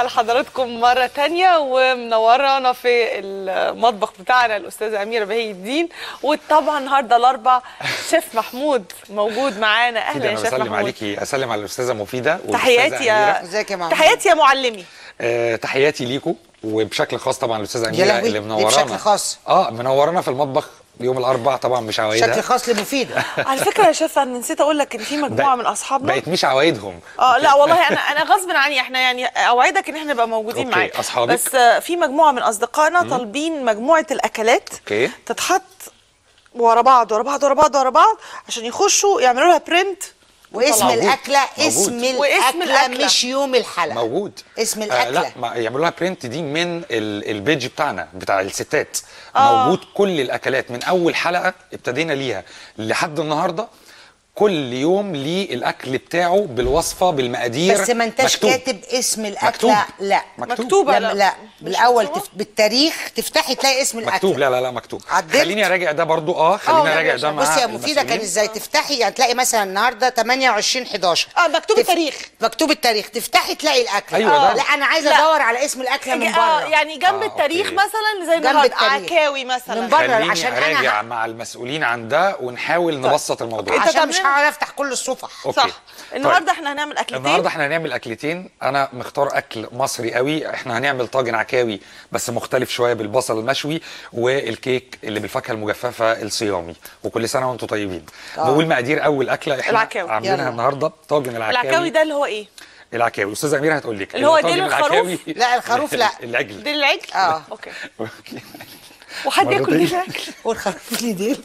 بنرجع لحضراتكم مرة تانية ومنورانا في المطبخ بتاعنا الأستاذة أميرة بهي الدين وطبعا النهاردة الأربع شيف محمود موجود معانا كده أهلا يا انا شيف بسلم محمود عليكي اسلم على الاستاذه مفيده والأستاذة تحياتي يا أميرة. ازيك يا محمود تحياتي يا معلمي آه تحياتي ليكم وبشكل خاص طبعا الاستاذه يا اميره لهوي، اللي ليه منورانا بشكل خاص؟ اه منورانا في المطبخ يوم الاربعاء طبعا مش عوايدها شكل خاص لمفيده على فكرة يا شيف أنا نسيت أقول لك إن في مجموعة من أصحابنا بقت مش عوايدهم اه لا والله انا انا غصب عني احنا يعني اوعدك ان احنا نبقى موجودين أوكي، معاك أصحابك؟ بس آه، في مجموعه من اصدقائنا طالبين مجموعه الاكلات أوكي. تتحط ورا بعض ورا بعض ورا بعض ورا بعض عشان يخشوا يعملوا لها برنت واسم موجود. الاكله موجود. اسم واسم الاكله الأكلة. مش يوم الحلقه موجود اسم آه الاكله لا ما يعملوا لها برنت دي من ال- البيج بتاعنا بتاع الستات آه. موجود كل الاكلات من اول حلقه ابتدينا ليها لحد النهارده كل يوم ليه الاكل بتاعه بالوصفه بالمقادير بس ما انتش مكتوب. كاتب اسم الاكله مكتوب. لا مكتوب. مكتوبة، لا لا. لا مش بالاول مكتوبة؟ تف... بالتاريخ تفتحي تلاقي اسم الاكله مكتوب لا لا لا مكتوب عدلت؟ خليني اراجع ده برضو اه خليني يا اراجع باشا. ده مع بصي يا مفيده كان المسؤولين. ازاي تفتحي يعني تلاقي مثلا النهارده 28 11 اه، مكتوب التاريخ. مكتوب التاريخ تفتحي تلاقي الاكل أيوة ده. لا انا عايزه لا. ادور على اسم الاكله من اه بره يعني جنب آه، التاريخ أوكي. مثلا زي جنب النهارده التاريخ. عكاوي مثلا من بره. خليني عشان أنا اراجع ه- مع المسؤولين عن ده ونحاول نبسط الموضوع أنت عشان مش تعمل- هعرف افتح كل الصفح أوكي. صح طيب. النهارده احنا هنعمل اكلتين النهارده احنا هنعمل اكلتين انا مختار اكل مصري قوي احنا هنعمل طاجن عكاوي بس مختلف شويه بالبصل المشوي والكيك اللي بالفاكهه المجففه الصيامي وكل سنه وانتم طيبين آه. نقول مقادير اول اكله احنا العكاوي. عاملينها يلا. النهارده طاجن العكاوي العكاوي ده اللي هو ايه العكاوي استاذه اميره هتقول لك اللي هو طاجن ديل الخروف؟ العكاوي- لا، الخروف لا. العجل دي العجل اه. اوكي أوكي. وحد ياكل مرتين. دي العجل والخروف لي ديل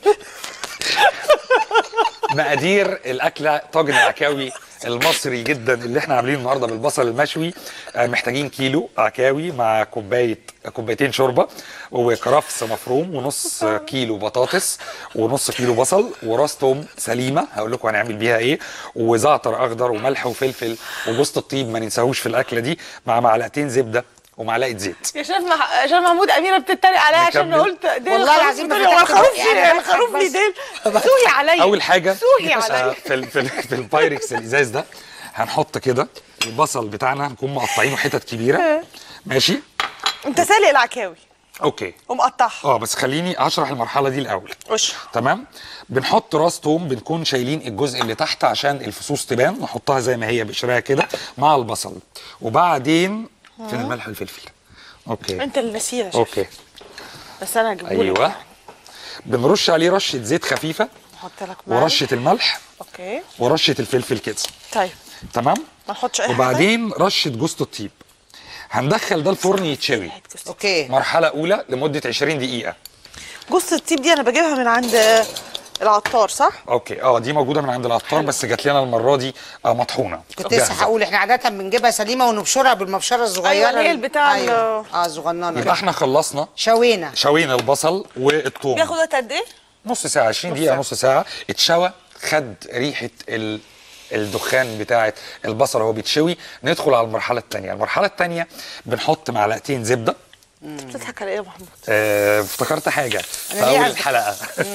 مقادير الاكله طاجن العكاوي المصري جدا اللي احنا عاملينه النهارده بالبصل المشوي آه، محتاجين كيلو عكاوي مع كوبايه كوبايتين شوربه وكرفس مفروم ونص كيلو بطاطس ونص كيلو بصل وراس توم سليمه هقول لكم هنعمل بيها ايه وزعتر اخضر وملح وفلفل وجوز الطيب ما ننساهوش في الاكله دي مع معلقتين زبده ومعلقه زيت يا شيف مح... شيف محمود اميره بتتريق عليا عشان نكمل. قلت ديل والله الخروف. العظيم بتقولي ما هو فتحت الخروف بقى. يعني لي أنا الخروف لي بس- ديل سوهي عليا اول حاجه سوهي آه، عليا في ال في ال في البايركس الازاز ده هنحط كده البصل بتاعنا هنكون مقطعينه حتت كبيره ماشي انت سالق العكاوي اوكي ومقطعها اه بس خليني اشرح المرحله دي الاول وش تمام بنحط راس توم بنكون شايلين الجزء اللي تحت عشان الفصوص تبان نحطها زي ما هي بقشرها كده مع البصل وبعدين فين الملح والفلفل اوكي انت اللي نسيها يا شيف اوكي بس انا هجيبهولك ايوه بنرش عليه رشه زيت خفيفه احط لك ملح. ورشه الملح اوكي ورشه الفلفل كده طيب تمام ما نحطش اي حاجه وبعدين رشه جوز الطيب هندخل ده الفرن يتشوي اوكي مرحله اولى لمده 20 دقيقه جوز الطيب دي انا بجيبها من عند العطار صح؟ اوكي اه دي موجوده من عند العطار بس جات لنا المره دي آه مطحونه كنت لسه جاهزة. هقول احنا عاده بنجيبها سليمه ونبشرها بالمبشره الصغيره أيوة، اللي هي البتاع ايوه ال- اه صغننه يبقى احنا خلصنا شوينا شوينا البصل والثوم بياخد وقت قد ايه؟ نص ساعه 20 دقيقه نص ساعه اتشوى خد ريحه ال الدخان بتاعه البصل وهو بيتشوي ندخل على المرحله الثانيه المرحله الثانيه بنحط معلقتين زبده انت بتضحك على ايه يا محمود؟ اه افتكرت حاجه في أنا ليه اول عايزة- الحلقه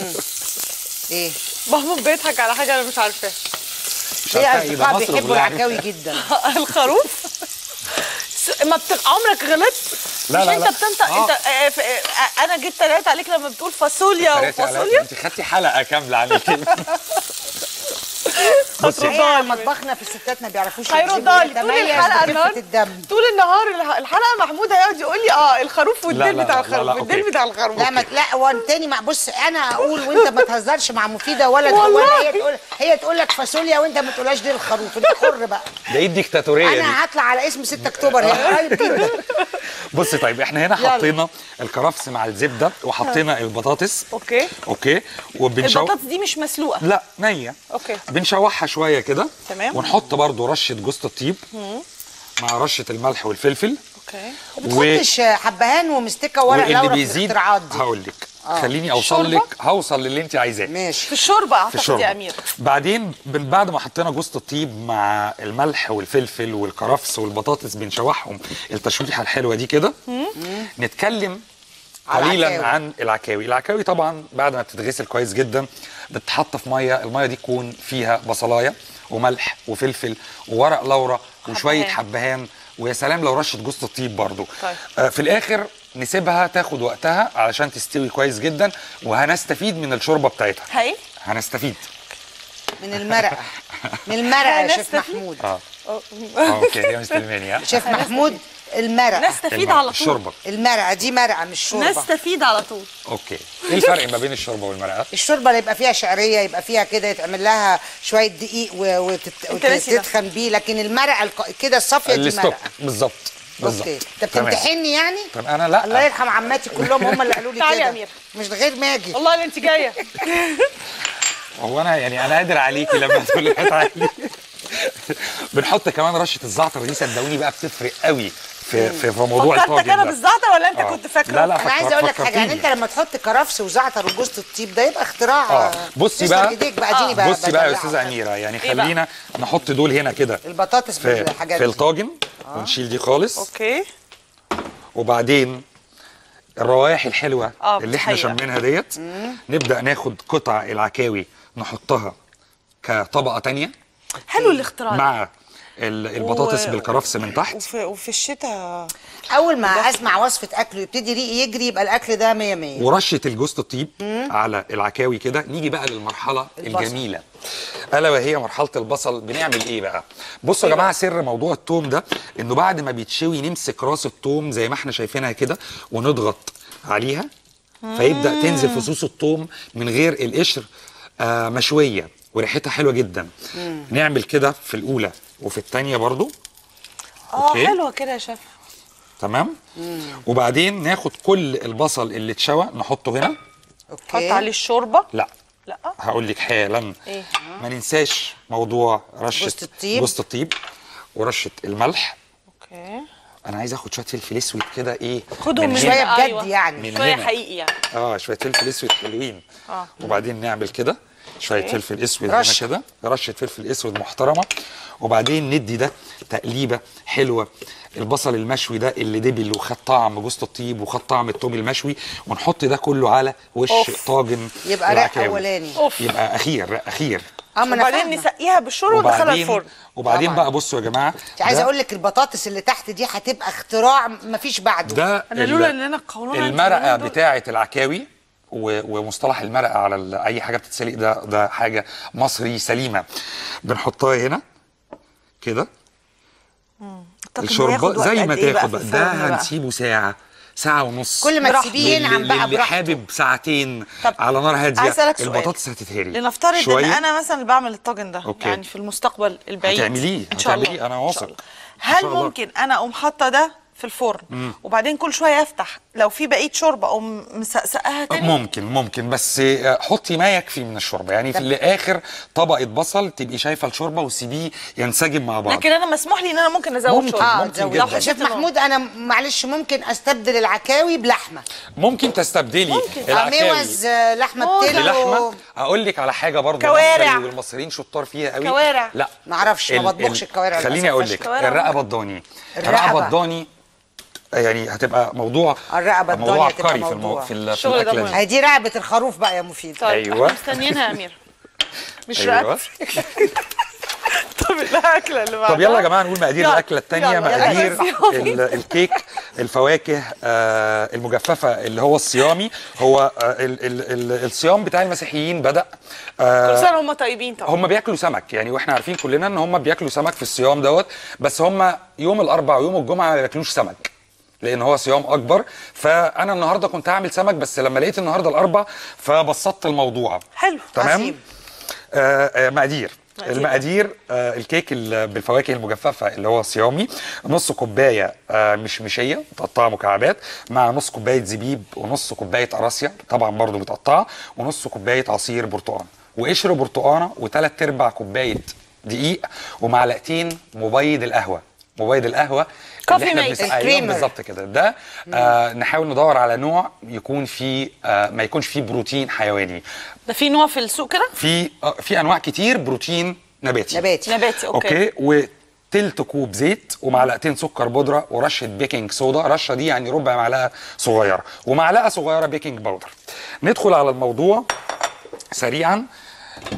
ايه محمود بيضحك على حاجه انا مش عارفاها مش ليه عارفة إيه ده، اصدقاء مصر بيحبوا كلها. العكاوي جدا الخروف س- ما بت... عمرك غلطت؟ لا، مش لا، انت لا. بتنطق آه. انت آه، ف- آه، انا جيت تريقت عليك لما بتقول فاصوليا فرقتي عليا. وفاصوليا انت خدتي حلقه كامله عن الكلمه بصي هي مطبخنا في الستات ما بيعرفوش هيردها لي يكذبوا، طول يتميز الحلقه بخفة النهارده الدم طول النهار الح- الحلقه محمود هيقعد يقول لي اه الخروف والديل لا، بتاع لا، الخروف لا، والديل أوكي. بتاع الخروف لا ما لا وان تاني مع بص انا اقول وانت ما تهزرش مع مفيده ولا والله. ولا هي تقول هي تقول لك فاصوليا وانت ما تقولهاش دي الخروف انت حر بقى ده ايه الديكتاتوريه دي انا هطلع على اسم 6 اكتوبر هي قريب جدا بصي طيب احنا هنا يلا. حطينا الكرفس مع الزبده وحطينا البطاطس اوكي اوكي وبنشو البطاطس دي مش مسلوقه لا نيه اوكي بنشوحها شويه كده تمام. ونحط برضو رشه جوز الطيب مع رشه الملح والفلفل اوكي و- بتحطش حبهان ومستكه ورق واللي لورا في بيزيد الاختراعات دي هقول لك آه. خليني اوصل شوربة؟ لك هوصل للي انت عايزاه ماشي في الشوربه في اعتقد الشوربه يا امير بعدين بن- بعد ما حطينا جوز الطيب مع الملح والفلفل والكرفس والبطاطس بنشوحهم التشويحه الحلوه دي كده نتكلم على قليلا العكاوي. عن العكاوي العكاوي طبعا بعد ما بتتغسل كويس جدا بتتحط في ميه الميه دي تكون فيها بصلايه وملح وفلفل وورق لورا وشويه حبهان. حبهان ويا سلام لو رشه جوز الطيب برضو طيب. آه في الاخر نسيبها تاخد وقتها علشان تستوي كويس جدا وهنستفيد من الشوربه بتاعتها هاي هنستفيد من المرقه من المرقه يا شيف هنستفيد؟ محمود اه اوكي هي مستلماني ها شيف محمود المرقه نستفيد المرقة، على طول الشوربه المرقه دي مرقه مش شوربه نستفيد على طول اوكي ايه الفرق ما بين الشوربه والمرقه الشوربه اللي يبقى فيها شعريه يبقى فيها كده يتعمل لها شويه دقيق و- وتت... أنت ناسي ده. وتتخن بيه لكن المرقه الق... كده الصافيه دي الستوك مرقه بالظبط بالظبط اوكي انت تمام. بتمتحني يعني طب انا لا الله يرحم عماتي كلهم هم اللي قالوا لي تعالي يا كده أميرة. مش غير ما اجي والله اللي انت جايه هو انا يعني انا قادر عليكي لما تقول لي تعالي بنحط كمان رشه الزعتر دي صدقوني بقى بتفرق قوي في في, في موضوع فكرتك الطاجن انا ده. بالزعتر ولا انت آه. كنت فاكره لا لا انا عايزه اقول لك حاجه يعني فكرتيني. انت لما تحط كرفس وزعتر وجوز الطيب ده يبقى اختراع اه بصي تسلم بقى ايديك بقى اديني بقى بصي بقى يا بدلعها. استاذه اميره يعني إيه بقى؟ خلينا نحط دول هنا كده البطاطس في بالحاجات في دي الطاجن ونشيل دي خالص اوكي وبعدين الروائح الحلوه آه، اللي احنا حقيقة. شمينها ديت نبدا ناخد قطع العكاوي نحطها كطبقه تانية حلو الاختراع ده. مع ال- البطاطس و- بالكرفس من تحت وفي, وفي الشتاء اول ما اسمع وصفه اكل يبتدي ريقي يجري يبقى الاكل ده 100 100 ورشه الجوز الطيب على العكاوي كده نيجي بقى للمرحله البصل. الجميله الا وهي مرحله البصل بنعمل ايه بقى بصوا يا جماعه سر موضوع التوم ده انه بعد ما بيتشوي نمسك راس التوم زي ما احنا شايفينها كده ونضغط عليها فيبدا تنزل فصوص التوم من غير القشر آه مشويه وريحتها حلوه جدا نعمل كده في الاولى وفي الثانيه برضو اه أوكي. حلوه كده يا شيف تمام وبعدين ناخد كل البصل اللي اتشوى نحطه هنا حط اوكي عليه الشوربه لا لا هقول لك حالا إيه؟ ما ننساش موضوع رشه جوزة الطيب. جوزة الطيب ورشه الملح اوكي انا عايز اخد شويه فلفل اسود كده ايه خدهم من هنا. شوية بجد أيوة. يعني. من شويه هنا. حقيقي يعني اه شويه فلفل اسود حلوين آه. وبعدين نعمل كده شويه أوكي. فلفل اسود رشة. هنا كده رشه فلفل اسود محترمه وبعدين ندي ده تقليبه حلوه البصل المشوي ده اللي دبل وخد طعم جوز الطيب وخد طعم التوم المشوي ونحط ده كله على وش أوف. طاجن يبقى رق العكاوي. اولاني اوف يبقى اخير رق اخير اه ما انا وبعدين فاهمة. نسقيها بالشوربه وندخلها وبعدين الفرن وبعدين طبعاً. بقى بصوا يا جماعه مش عايزه ده- اقول لك البطاطس اللي تحت دي هتبقى اختراع مفيش بعده ده أنا ال- لولا إن أنا القولون عندي المرقه اليومين دول. بتاعه العكاوي و- ومصطلح المرقه على ال- اي حاجه بتتسلق ده ده حاجه مصري سليمه بنحطها هنا كده أعتقد الشوربه هياخد وقت زي ما قد إيه بقى تاخد في بقى الفرن ده بقى؟ هنسيبه ساعه ساعه ونص كل ما براحته. تسيبيه ينعم بقى اللي براحته حابب ساعتين طب على نار عايز هاديه أسألك سؤال. البطاطس هتتهري لنفترض ان شوية. انا مثلا اللي بعمل الطاجن ده أوكي. يعني في المستقبل البعيد هتعمليه، ان شاء الله هتعمليه، أنا إن واثق. شاء الله. إن هل شاء الله. ممكن انا اقوم حاطه ده في الفرن وبعدين كل شويه افتح لو في بقيه شوربه اقوم مسقسقها تاني ممكن ممكن بس آه، حطي ما يكفي من الشوربه يعني في الاخر طبقه بصل تبقي شايفه الشوربه وسيبيه ينسجم مع بعض لكن انا مسموح لي ان انا ممكن ازود ممكن، شوربه اه ممكن تزود. جداً. لو شيف محمود انا معلش ممكن استبدل العكاوي بلحمه ممكن تستبدلي آه، العكاوي موز آه، لحمه موز. بتلو بلحمه اقول لك على حاجه برضه كوارع. مصري والمصريين شطار فيها قوي كوارع. لا معرفش، ما ال- بطبخش ال- الكوارع خليني للأسف. اقول مش لك كوارع الرقبه ممكن. الضاني الرقبة. الرقبه الضاني يعني هتبقى موضوع الرقبة موضوع الضاني هتبقى عبقري في المو... موضوع. في, ال... في الشغل ده الاكله مهم. دي هي دي رقبه الخروف بقى يا مفيد طيب أيوة. احنا مستنيينها يا امير مش ايوه رقبتي طب الاكله اللي بعدها طب يلا يا جماعه نقول مقادير يلا، الاكله الثانيه يلا، يلا، مقادير يلا. ال- الكيك الفواكه آه المجففه اللي هو الصيامي هو آه ال ال ال الصيام بتاع المسيحيين بدا كل آه سنه هم طيبين طبعا هم بياكلوا سمك يعني واحنا عارفين كلنا ان هم بياكلوا سمك في الصيام دوت بس هم يوم الاربع ويوم الجمعه ما بياكلوش سمك لان هو صيام اكبر فانا النهارده كنت هعمل سمك بس لما لقيت النهارده الاربع فبسطت الموضوع حلو تمام عظيم. آه آه مقادير مقادير. المقادير آه الكيك ال- بالفواكه المجففه اللي هو صيامي نص كوبايه آه مشمشيه متقطعه مكعبات مع نص كوبايه زبيب ونص كوبايه قراصيا طبعا برضو متقطعه ونص كوبايه عصير برتقال وقشر برتقانه وثلاث ارباع كوبايه دقيق ومعلقتين مبيض القهوه مبيض القهوه كوفي اللي احنا ميكس. بنسقيه الكريمر. بالظبط كده ده آه نحاول ندور على نوع يكون فيه آه ما يكونش فيه بروتين حيواني ده في نوع في السوق كده في آه، في انواع كتير بروتين نباتي نباتي نباتي اوكي, اوكي وتلت كوب زيت ومعلقتين سكر بودره ورشه بيكنج صودا رشه دي يعني ربع معلقه صغيره ومعلقه صغيره بيكنج باودر ندخل على الموضوع سريعا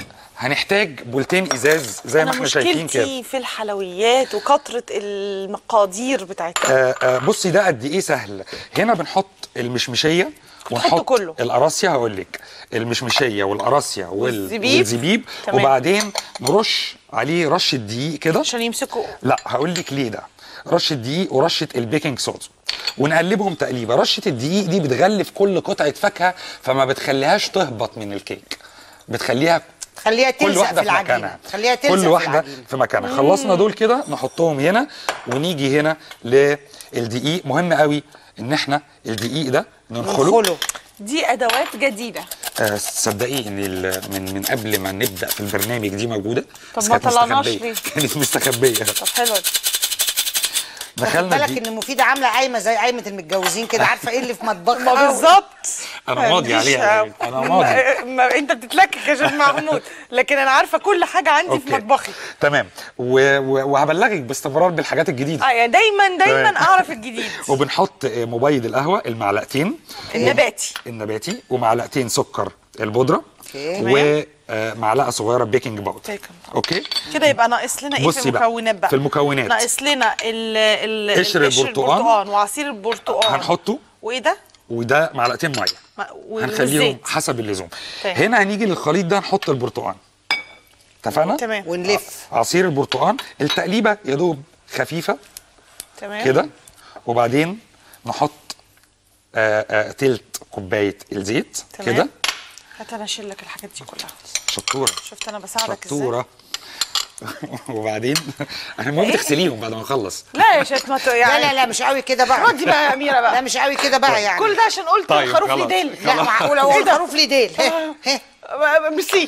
هنحتاج بولتين ازاز زي ما انا احنا شايفين كده مشكلتي في الحلويات وكثره المقادير بتاعتها آه آه بصي ده قد ايه سهل هنا بنحط المشمشيه ونحط كله. القراصيه هقول لك المشمشيه والقراصيه وال... والزبيب. والزبيب تمام. وبعدين نرش عليه رشه دقيق كده عشان يمسكوا لا هقول لك ليه ده رشه دقيق ورشه البيكنج صودا ونقلبهم تقليبه رشه الدقيق دي بتغلف كل قطعه فاكهه فما بتخليهاش تهبط من الكيك بتخليها خليها كل تلزق واحده في في العجينه مكانها خليها تلزق كل في واحده العجينه في مكانها خلصنا دول كده نحطهم هنا ونيجي هنا للدقيق مهم قوي ان احنا الدقيق ده ننخله ندخله دي ادوات جديده آه، تصدقي ان ال- من من قبل ما نبدا في البرنامج دي موجوده طب بس ما كانت طلعناش مستخبية. ليه؟ كانت مستخبيه طب حلوه دي خد دخلنا بالك الدقيق ان مفيده عامله قايمه زي قايمه المتجوزين كده عارفه ايه اللي في مطبخها ما بالظبط أنا ماضي مفيش- عليها يا بنت، أنا ماضي. ما- ما انت بتتلكك يا شيخ محمود لكن انا عارفه كل حاجه عندي في أوكي. مطبخي تمام و... و... وهبلغك باستمرار بالحاجات الجديده اه يعني دايما دايما تمام. اعرف الجديد وبنحط آه، مبيض القهوه المعلقتين النباتي النباتي ومعلقتين سكر البودره أوكي. ومعلقه صغيره بيكنج باودر بيكنج باودر. اوكي كده يبقى ناقص لنا ايه في بصي بقى، المكونات بقى في المكونات. ناقص لنا ال ال قشر القشر البرتقال. وعصير البرتقال هنحطه وايه ده وده معلقتين ميه ما- هنخليهم والزيت. حسب اللزوم فاهم. هنا هنيجي للخليط ده نحط البرتقال اتفقنا تمام ونلف عصير البرتقال التقليبه يا دوب خفيفه تمام كده وبعدين نحط آه آه تلت كوبايه الزيت تمام. كده هات انا اشيل لك الحاجات دي كلها شطوره شفت انا بساعدك ازاي شطوره وبعدين احنا المهم تغسليهم بعد ما نخلص لا يا شيخ ما ت- لا يعني لا لا مش قوي كده بقى ردي بقى يا اميره لا بقى مش قوي كده بقى يعني كل ده عشان قلت طيب، الخروف ليه خلاص. ديل لا معقوله هو الخروف ليه ديل ها، ها. ميرسي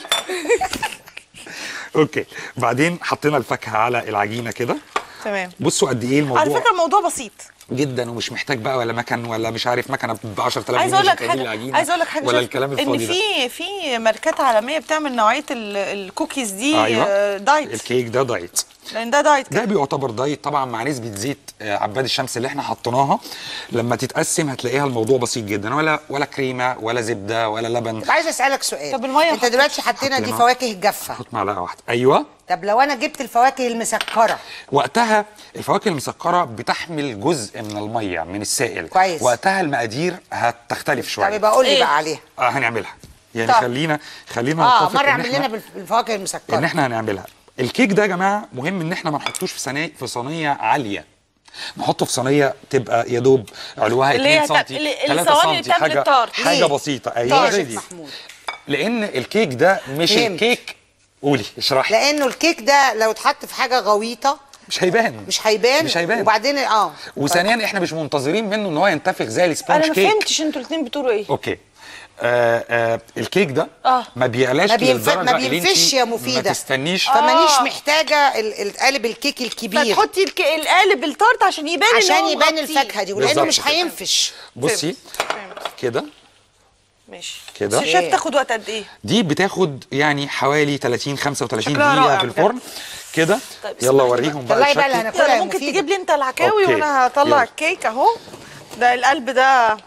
اوكي بعدين حطينا الفاكهه على العجينه كده تمام بصوا قد ايه الموضوع على فكره الموضوع بسيط جدا ومش محتاج بقى ولا مكن ولا مش عارف مكنه ب 10000 عايز جنيه اقول لك عشان تعمل حاجه العجينة عايز اقول لك حاجه ولا شوف الكلام ان الفاضي ده في في ماركات عالميه بتعمل نوعيه ال- الكوكيز دي ايوه آه، دايت الكيك ده دايت لان ده دايت ده كده بيعتبر دايت طبعا مع نسبه زيت آه، عباد الشمس اللي احنا حطيناها لما تتقسم هتلاقيها الموضوع بسيط جدا ولا ولا كريمه ولا زبده ولا لبن طب عايزه اسالك سؤال طب المية انت حطيت- دلوقتي حطينا دي حطينا. فواكه جافه حط معلقه واحده ايوه طب لو انا جبت الفواكه المسكره وقتها الفواكه المسكره بتحمل جزء من الميه من السائل كويس. وقتها المقادير هتختلف طب شويه يبقى قول لي إيه؟ بقى عليها اه هنعملها يعني طب. خلينا خلينا اه نتفق مره إن اعمل إحنا- لنا بالفواكه المسكره ان احنا هنعملها الكيك ده يا جماعه مهم ان احنا ما نحطوش في صينيه في صينيه عاليه نحطه في صينيه تبقى يا دوب علوها اللي هي 2 تا- سم اللي- 3 الصواني اللي سم بتعمل حاجه التارت. حاجه ليه؟ بسيطه طيب ايوه يا شيخ دي. محمود لان الكيك ده مش فهمت. الكيك قولي اشرحي لانه الكيك ده لو اتحط في حاجه غويطه مش هيبان مش هيبان مش هيبان وبعدين اه وثانيا احنا مش منتظرين منه ان هو ينتفخ زي السبونج انا ما كيك فهمتش انتوا الاثنين بتقولوا ايه اوكي آه آه الكيك ده آه. ما بيعلاش ما بينف- للدرجه ما اللي بينفش انت يا مفيدة. ما تستنيش فمانيش آه. محتاجه ال- ال- قالب الكيك الكبير فتحطي الك... القالب التارت عشان يبان إن عشان هو يبان مغطيه. الفاكهه دي ولانه بالظبط مش كده. هينفش بصي فهمت. كده ماشي كده. بس الشيف تاخد وقت قد ايه؟ دي بتاخد يعني حوالي 30 35 شكلها دقيقة رائع في بجد. الفرن كده طيب يلا اسمح لي وريهم بقى طلعي بقى اللي الشكل هناكلها يلا يا ممكن مفيدة. تجيب لي انت العكاوي أوكي. وانا هطلع يلا. الكيك اهو ده القلب ده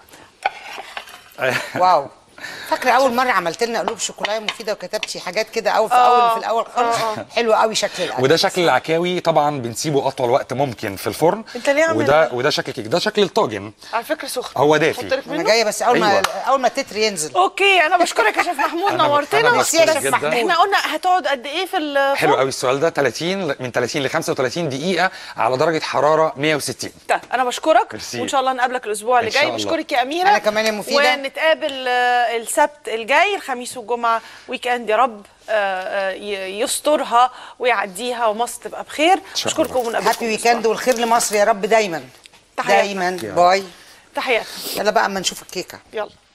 واو فاكره اول مره عملت لنا قلوب شوكولاته مفيده وكتبتي حاجات كده اول في آه. اول في الاول خالص حلو قوي شكل القلب وده شكل العكاوي طبعا بنسيبه اطول وقت ممكن في الفرن انت ليه عامل وده ده؟ وده شكل كيك ده شكل الطاجن على فكره سخن هو دافي. أحط لك انا منه؟ جايه بس اول ما أيوة. اول ما التتر ينزل اوكي انا بشكرك يا شيف محمود أنا ب- نورتنا أنا بشكرك بس جداً. احنا قلنا هتقعد قد ايه في الفرن؟ حلو قوي السؤال ده 30 ل- من 30 ل 35 دقيقة على درجة حرارة 160 طيب انا بشكرك ميرسي. وان شاء الله نقابلك الاسبوع اللي إن شاء جاي الله. بشكرك يا اميره أنا كمان يا مفيدة. ونتقابل آه، السبت الجاي الخميس والجمعه ويك اند يا رب آه، آه، ي- يسترها ويعديها ومصر تبقى بخير شاء الله. بشكركم ونقابلكم هابي ويكند والخير لمصر يا رب دايما تحياتي. دايما باي تحياتي يلا بقى اما نشوف الكيكه يلا